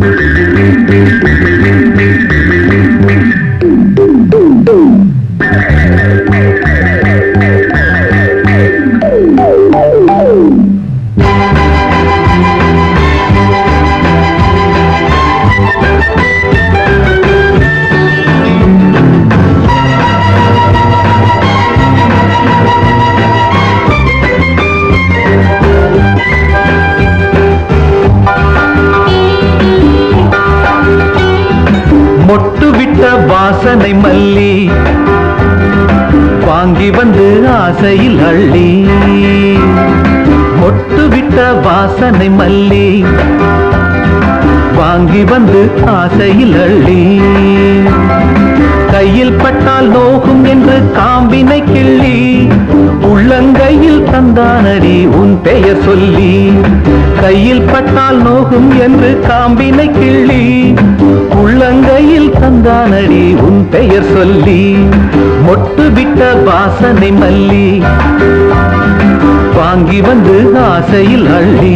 மொட்டு விட்ட வாசனை மல்லி வாங்கி வந்து ஆசையில் அள்ளி மொட்டு விட்ட வாசனை மல்லி வாங்கி வந்து ஆசையில் அள்ளி கையில் பட்டால் நோகும் என்று காம்பினை கிள்ளி உள்ளங்கையில் தந்தானடி உன் பெயர் சொல்லி கையில் பட்டால் நோகும் என்று காம்பினை கிள்ளி உள்ளங்கையில் தந்தானடி உன் பெயர் சொல்லி மொட்டு விட்ட வாசனை மல்லி வாங்கி வந்து ஆசையில் அள்ளி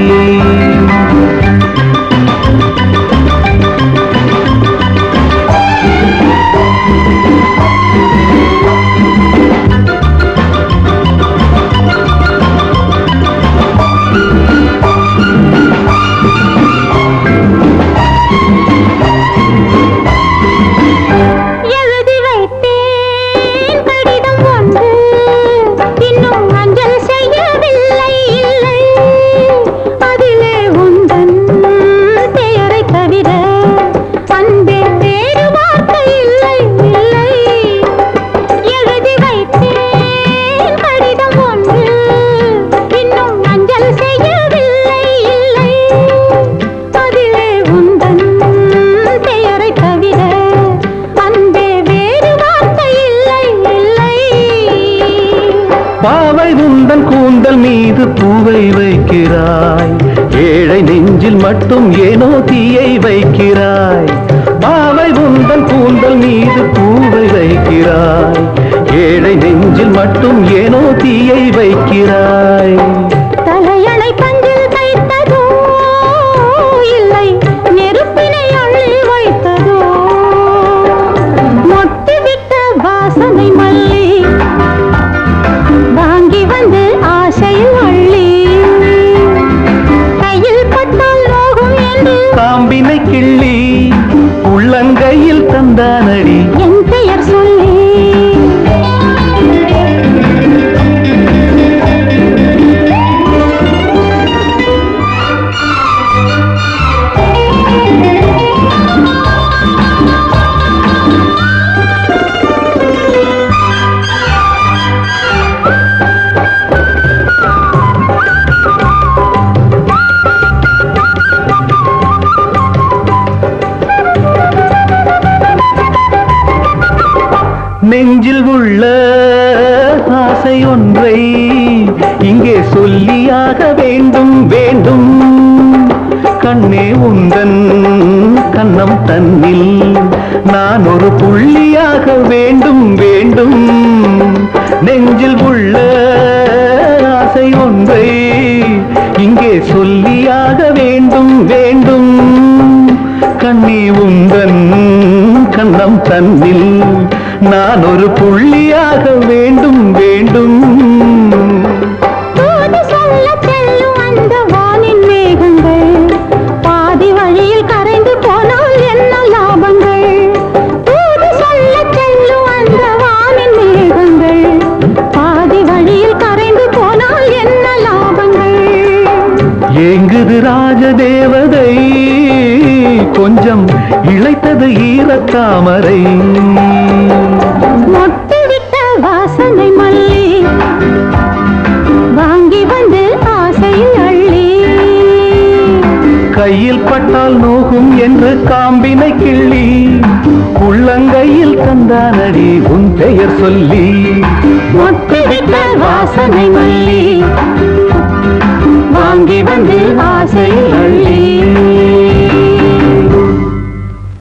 எழுதி வைத்தேன் கடிதம் ஒன்று இன்னும் அஞ்சல் செய்யவில்லை இல்லை அதிலே உந்தன் பெயரை தவிர அன்பே வேறு வார்த்தை இல்லை இல்லை எழுதி வைத்தேன் கடிதம் ஒன்று இன்னும் அஞ்சல் செய்யவில்லை இல்லை அதிலே உந்தன் பெயரை தவிர அன்பே வேறு வார்த்தை இல்லை இல்லை பாவை உந்தன் கூந்தல் மீது பூவை வைக்கிறாய் ஏழை நெஞ்சில் மட்டும் ஏனோ தீயை வைக்கிறாய் பாவை உந்தன் கூந்தல் மீது பூவை வைக்கிறாய் ஏழை நெஞ்சில் மட்டும் ஏனோ தீயை வைக்கிறாய் தலையணை பஞ்சில் தைத்ததோ இல்லை நெருப்பினை அள்ளி வைத்ததோ மொட்டு விட்ட வாசனை மல்லி வாங்கி வந்து ஆசையில் அள்ளி கையில் பட்டால் நோகும் என்று காம்பினை கிள்ளி உள்ளங்கையில் தந்தானடி என் பெயர் சொல்லி நெஞ்சில் உள்ள ஆசை ஒன்றை இங்கே சொல்லியாக வேண்டும் வேண்டும் கண்ணே உந்தன் கண்ணம் தன்னில் நான் ஒரு புள்ளியாக வேண்டும் வேண்டும் நெஞ்சில் உள்ள ஆசை ஒன்றை இங்கே சொல்லியாக வேண்டும் வேண்டும் கண்ணி உந்தன் கண்ணம் தன்னில் நான் ஒரு புள்ளியாக வேண்டும் வேண்டும் தூது சொல்லச் செல்லும் அந்த வானின் மேகங்கள் பாதி வழியில் கரைந்து போனால் என்ன லாபங்கள் தூது சொல்லச் செல்லும் அந்த வானின் மேகங்கள் பாதி வழியில் கரைந்து போனால் என்ன லாபங்கள் ஏங்குது ராஜதேவதை கொஞ்சம் இழைத்தது ஈரத்தாமரை மொட்டு விட்ட வாசனை மல்லி வாங்கி வந்து ஆசையில் அள்ளி கையில் பட்டால் நோகும் என்று காம்பினை கிள்ளி உள்ளங்கையில் தந்தானடி உன் பெயர் சொல்லி மொட்டு விட்ட வாசனை மல்லி வாங்கி வந்து ஆசையில் அள்ளி